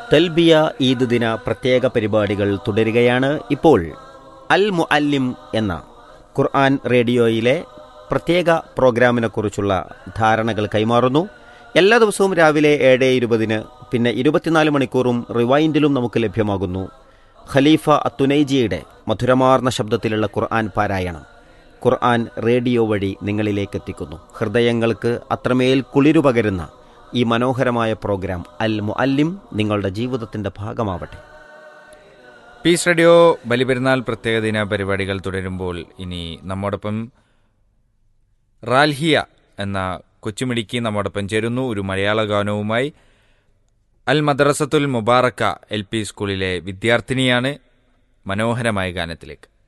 തെൽബിയ ഈദ് ദിന പ്രത്യേക പരിപാടികൾ തുടരുകയാണ് ഇപ്പോൾ അൽ മുഅല്ലിം എന്ന ഖുർആൻ റേഡിയോയിലെ പ്രത്യേക പ്രോഗ്രാമിനെക്കുറിച്ചുള്ള ധാരണകൾ കൈമാറുന്നു എല്ലാ ദിവസവും രാവിലെ ഏഴ് ഇരുപതിന് പിന്നെ ഇരുപത്തിനാല് മണിക്കൂറും റിവൈൻഡിലും നമുക്ക് ലഭ്യമാകുന്നു ഖലീഫ അത്തുനൈജിയുടെ മധുരമാർന്ന ശബ്ദത്തിലുള്ള ഖുർആൻ പാരായണം ഖുർആൻ റേഡിയോ വഴി നിങ്ങളിലേക്ക് എത്തിക്കുന്നു ഹൃദയങ്ങൾക്ക് അത്രമേൽ കുളിരു പകരുന്ന ഈ മനോഹരമായ പ്രോഗ്രാം അൽ മുഅല്ലിം നിങ്ങളുടെ ജീവിതത്തിന്റെ ഭാഗമാവട്ടെ പീസ് റേഡിയോ ബലിപെരുന്നാൾ പ്രത്യേക ദിന പരിപാടികൾ തുടരുമ്പോൾ ഇനി നമ്മോടൊപ്പം റാൽഹിയ എന്ന കൊച്ചുമിടിക്ക് നമ്മോടൊപ്പം ചേരുന്നു ഒരു മലയാള ഗാനവുമായി അൽ മദ്രസത്തുൽ മുബാറക്ക എൽ പി സ്കൂളിലെ വിദ്യാർത്ഥിനിയാണ് മനോഹരമായ ഗാനത്തിലേക്ക്